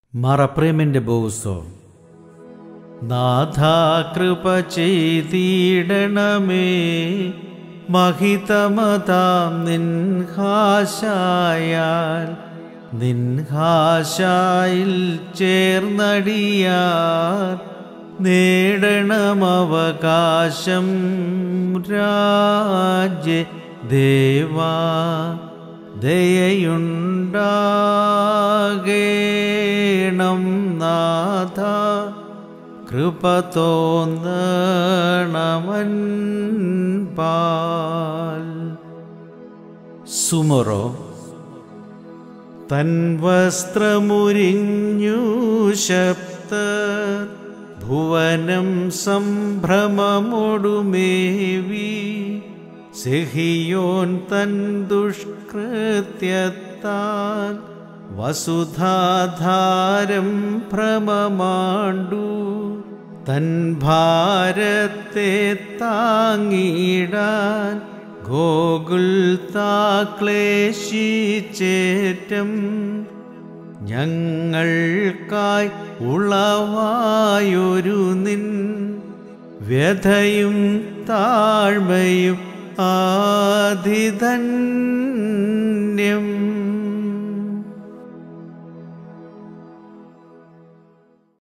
മറപ്രേമിൻ്റെ ബോസോ നാഥാ കൃപ ചെയ്തിടണമേ മഹിതമതാം നിൻഹാശായാൽ നിൻഹാശായിൽ ചേർന്നടിയാർ നേടണമവകാശം രാജ്യ ദേവാ ദയയുണ്ടാകേണം നാഥ കൃപ തോന്നണമൻ പാൽ സുമറോ തൻ വസ്ത്രമുരിഞ്ഞു ശബ്ദ ഭുവനം സംഭ്രമമൊടുമേവി സെഹിയോൻ തൻ ദുഷ്കൃത്യത്താൽ വസുധാധാരം ഭ്രമമാണ്ടു തൻ ഭാരത്തെ താങ്ങിടാൻ ഗോകുൽ താക്ലേശിച്ചേറ്റം ഞങ്ങൾക്കായി ഉളവായൊരു നിൻ വ്യഥയും താഴ്മയും ആധിധന്യം